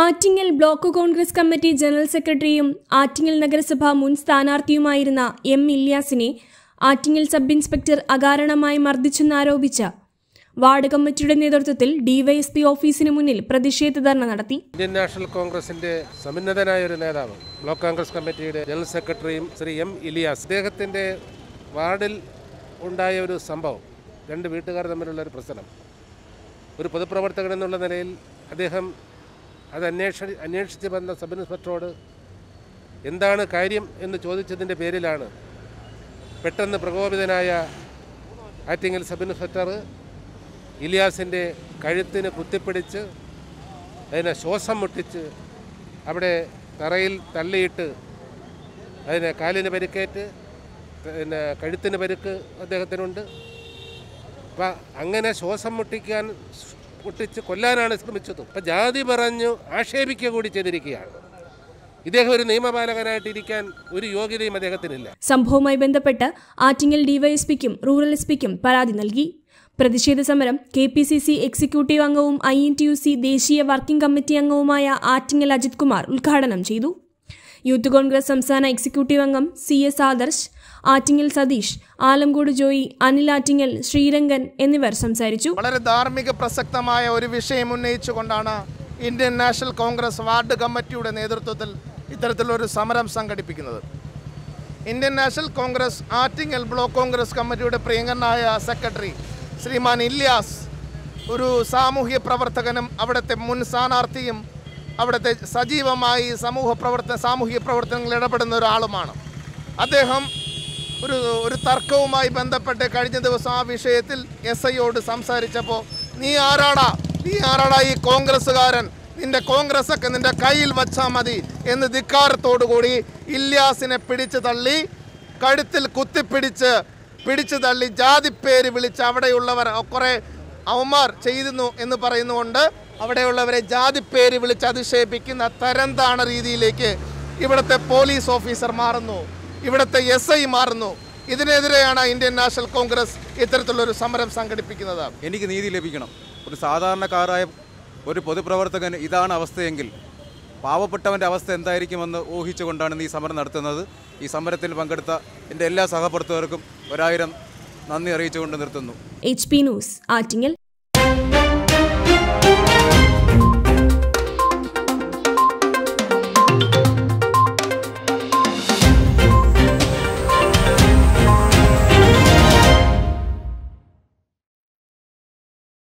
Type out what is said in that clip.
Attingal block Congress committee general സെക്രട്ടറിയും ആറ്റിങ്ങൽ നഗരസഭ മുൻ സ്ഥാനാർത്ഥിയുമായിരുന്ന എം ഇല്യാസിനെ ആറ്റിങ്ങൽ സബ് ഇൻസ്പെക്ടർ അകാരണമായി മർദ്ദിച്ചെന്നാരോപിച്ച വാർഡ് കമ്മിറ്റിയുടെ നേതൃത്വത്തിൽ ഡിവൈഎസ്പി ഓഫീസിന് മുന്നിൽ പ്രതിഷേധ ധർണ നടത്തി ഇന്ത്യൻ നാഷണൽ കോൺഗ്രസിന്റെ സമുന്നതനായ ഒരു നേതാവ് ബ്ലോക്ക് കോൺഗ്രസ് കമ്മിറ്റിയുടെ ജനറൽ സെക്രട്ടറിയും ശ്രീ എം ഇലിയാസ് അദ്ദേഹത്തിന്റെ വാർഡിൽ ഉണ്ടായ ഒരു സംഭവം രണ്ട് വീട്ടുകാർ തമ്മിലുള്ള ഒരു പ്രശ്നം ഒരു പൊതുപ്രവർത്തകൻ എന്നുള്ള നിലയിൽ അദ്ദേഹം അത് അന്വേഷ അന്വേഷിച്ച് വന്ന സബ് ഇൻസ്പെക്ടറോട് എന്താണ് കാര്യം എന്ന് ചോദിച്ചതിൻ്റെ പേരിലാണ് പെട്ടെന്ന് പ്രകോപിതനായ ആറ്റിങ്ങൽ സബ് ഇൻസ്പെക്ടർ ഇലിയാസിൻ്റെ കഴുത്തിന് കുത്തിപ്പിടിച്ച് അതിനെ ശ്വാസം മുട്ടിച്ച് അവിടെ തറയിൽ തള്ളിയിട്ട് അതിന് കാലിന് പരിക്കേറ്റ് പിന്നെ കഴുത്തിന് പരിക്ക് അദ്ദേഹത്തിനുണ്ട് അപ്പം അങ്ങനെ ശ്വാസം മുട്ടിക്കാൻ മുട്ടിച്ച് കൊല്ലാനാണ് ശ്രമിച്ചത് അപ്പം ജാതി പറഞ്ഞു ആക്ഷേപിക്കുക കൂടി ചെയ്തിരിക്കുകയാണ് ഇദ്ദേഹം ഒരു നിയമപാലകനായിട്ട് ഇരിക്കാൻ ഒരു യോഗ്യതയും അദ്ദേഹത്തിനില്ല സംഭവവുമായി ബന്ധപ്പെട്ട് ആറ്റിങ്ങൽ ഡിവൈഎസ്പിക്കും റൂറൽ എസ് പിക്കും പരാതി നൽകി പ്രതിഷേധ സമരം K P C C executive അംഗവും I N T U C ദേശീയ വർക്കിംഗ് കമ്മിറ്റി അംഗവുമായ ആറ്റിങ്ങൽ അജിത് കുമാർ ഉദ്ഘാടനം ചെയ്തു യൂത്ത് കോൺഗ്രസ് സംസ്ഥാന എക്സിക്യൂട്ടീവ് അംഗം സി എസ് ആദർശ് ആറ്റിങ്ങൽ സതീഷ് ആലംകോട് ജോയി അനിൽ ആറ്റിങ്ങൽ ശ്രീരംഗൻ എന്നിവർ സംസാരിച്ചു വളരെ ധാർമ്മിക പ്രസക്തമായ ഒരു വിഷയം ഉന്നയിച്ചുകൊണ്ടാണ് ഇന്ത്യൻ നാഷണൽ കോൺഗ്രസ് വാർഡ് കമ്മിറ്റിയുടെ നേതൃത്വത്തിൽ ഇത്തരത്തിലൊരു സമരം സംഘടിപ്പിക്കുന്നത് Indian national Congress Attingal block Congress കമ്മിറ്റിയുടെ പ്രിയങ്കനായ സെക്രട്ടറി ശ്രീമാൻ ഇല്യാസ് ഒരു സാമൂഹ്യ പ്രവർത്തകനും അവിടുത്തെ മുൻ സ്ഥാനാർത്ഥിയും അവിടുത്തെ സജീവമായി സമൂഹ പ്രവർത്തന സാമൂഹ്യ പ്രവർത്തനങ്ങളിൽ ഇടപെടുന്ന ഒരാളുമാണ് അദ്ദേഹം ഒരു ഒരു തർക്കവുമായി ബന്ധപ്പെട്ട് കഴിഞ്ഞ ദിവസം ആ വിഷയത്തിൽ എസ് ഐയോട് സംസാരിച്ചപ്പോൾ നീ ആരാടാ നീ ആരാടാ ഈ കോൺഗ്രസ്സുകാരൻ നിന്റെ കോൺഗ്രസ് ഒക്കെ നിന്റെ കയ്യിൽ വച്ചാൽ മതി എന്ന് ധിക്കാരത്തോടുകൂടി ഇല്യാസിനെ പിടിച്ചു തള്ളി കഴുത്തിൽ കുത്തിപ്പിടിച്ച് പിടിച്ചു തള്ളി ജാതിപ്പേര് വിളിച്ച് അവിടെയുള്ളവർ കുറേ അവന്മാർ ചെയ്തിരുന്നു എന്ന് പറയുന്നുകൊണ്ട് അവിടെയുള്ളവരെ ജാതിപ്പേര് വിളിച്ച് അധിക്ഷേപിക്കുന്ന തരംതാണ രീതിയിലേക്ക് ഇവിടുത്തെ പോലീസ് ഓഫീസർ മാറുന്നു ഇവിടുത്തെ എസ് ഐ മാറുന്നു ഇതിനെതിരെയാണ് ഇന്ത്യൻ നാഷണൽ കോൺഗ്രസ് ഇത്തരത്തിലൊരു സമരം സംഘടിപ്പിക്കുന്നത് എനിക്ക് നീതി ലഭിക്കണം ഒരു സാധാരണക്കാരായ ഒരു പൊതുപ്രവർത്തകൻ ഇതാണ് അവസ്ഥയെങ്കിൽ പാവപ്പെട്ടവൻ്റെ അവസ്ഥ എന്തായിരിക്കുമെന്ന് ഊഹിച്ചുകൊണ്ടാണ് ഈ സമരം നടത്തുന്നത് ഈ സമരത്തിൽ പങ്കെടുത്ത എൻ്റെ എല്ലാ സഹപ്രവർത്തകർക്കും ഒരായിരം നന്ദി അറിയിച്ചുകൊണ്ട് നിർത്തുന്നു എച്ച് പി ന്യൂസ് ആറ്റിങ്ങൽ